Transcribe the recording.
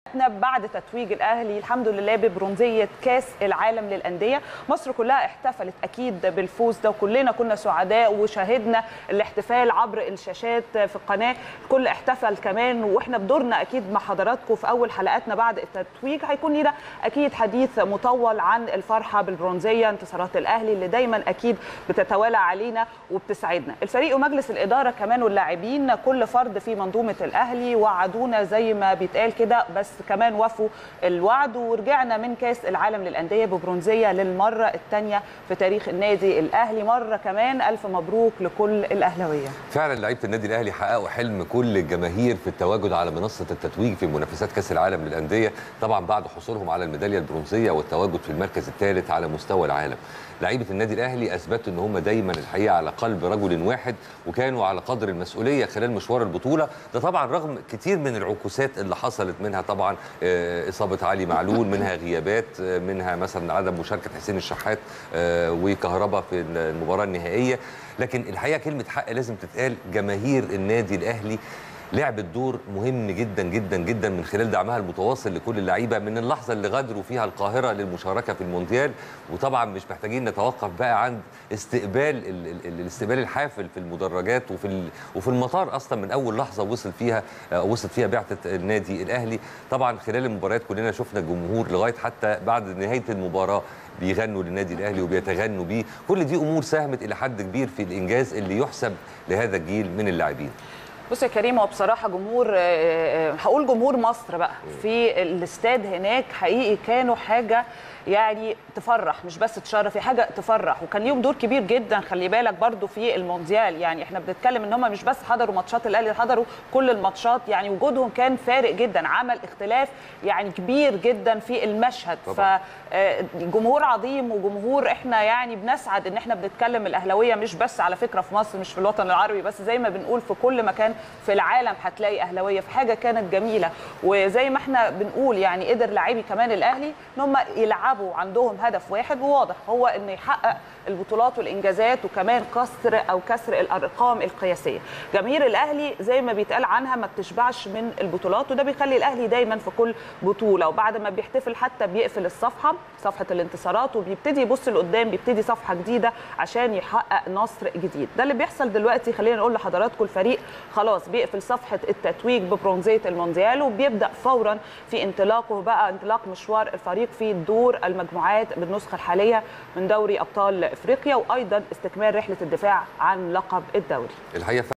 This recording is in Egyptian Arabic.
بعد تتويج الاهلي الحمد لله ببرونزيه كاس العالم للانديه مصر كلها احتفلت اكيد بالفوز ده وكلنا كنا سعداء وشاهدنا الاحتفال عبر الشاشات في القناه الكل احتفل كمان واحنا بدورنا اكيد مع حضراتكم في اول حلقاتنا بعد التتويج هيكون لنا اكيد حديث مطول عن الفرحه بالبرونزيه انتصارات الاهلي اللي دايما اكيد بتتوالى علينا وبتسعدنا الفريق ومجلس الاداره كمان واللاعبين كل فرد في منظومه الاهلي وعدونا زي ما بيتقال كده بس كمان وفوا الوعد ورجعنا من كاس العالم للانديه ببرونزيه للمره الثانيه في تاريخ النادي الاهلي مره كمان الف مبروك لكل الاهلاويه فعلا لعيبه النادي الاهلي حققوا حلم كل الجماهير في التواجد على منصه التتويج في منافسات كاس العالم للانديه طبعا بعد حصولهم على الميداليه البرونزيه والتواجد في المركز الثالث على مستوى العالم لعيبه النادي الاهلي اثبتوا ان هم دايما الحقيقه على قلب رجل واحد وكانوا على قدر المسؤوليه خلال مشوار البطوله ده طبعا رغم كتير من العكوسات اللي حصلت منها طبعا اصابه علي معلول منها غيابات منها مثلا عدم مشاركه حسين الشحات وكهربا في المباراه النهائيه لكن الحقيقه كلمه حق لازم تتقال جماهير النادي الاهلي لعبت دور مهم جدا جدا جدا من خلال دعمها المتواصل لكل اللعيبه من اللحظه اللي غادروا فيها القاهره للمشاركه في المونديال وطبعا مش محتاجين نتوقف بقى عند استقبال الاستقبال الحافل في المدرجات وفي وفي المطار اصلا من اول لحظه وصل فيها وصلت فيها بعثه النادي الاهلي طبعا خلال المباريات كلنا شفنا الجمهور لغايه حتى بعد نهايه المباراه بيغنوا للنادي الاهلي وبيتغنوا بيه كل دي امور ساهمت الى حد كبير في الانجاز اللي يحسب لهذا الجيل من اللاعبين بص يا كريم هو بصراحه جمهور هقول جمهور مصر بقى في الاستاد هناك حقيقي كانوا حاجه يعني تفرح مش بس تشرف هي حاجه تفرح وكان ليهم دور كبير جدا خلي بالك برضو في المونديال يعني احنا بنتكلم ان هم مش بس حضروا ماتشات الاهلي حضروا كل الماتشات يعني وجودهم كان فارق جدا عمل اختلاف يعني كبير جدا في المشهد فجمهور عظيم وجمهور احنا يعني بنسعد ان احنا بنتكلم الاهلاويه مش بس على فكره في مصر مش في الوطن العربي بس زي ما بنقول في كل مكان في العالم هتلاقي اهلاويه في حاجه كانت جميله وزي ما احنا بنقول يعني قدر لاعبي كمان الاهلي ان هم يلعبوا عندهم هدف واحد وواضح هو ان يحقق البطولات والانجازات وكمان كسر او كسر الارقام القياسيه جماهير الاهلي زي ما بيتقال عنها ما بتشبعش من البطولات وده بيخلي الاهلي دايما في كل بطوله وبعد ما بيحتفل حتى بيقفل الصفحه صفحه الانتصارات وبيبتدي يبص لقدام بيبتدي صفحه جديده عشان يحقق نصر جديد ده اللي بيحصل دلوقتي خلينا نقول لحضراتكم الفريق خلاص بيقفل صفحه التتويج ببرونزيه المونديال وبيبدا فورا في انطلاقه بقى انطلاق مشوار الفريق في دور المجموعات بالنسخه الحاليه من دوري ابطال افريقيا وايضا استكمال رحله الدفاع عن لقب الدوري الحقيقه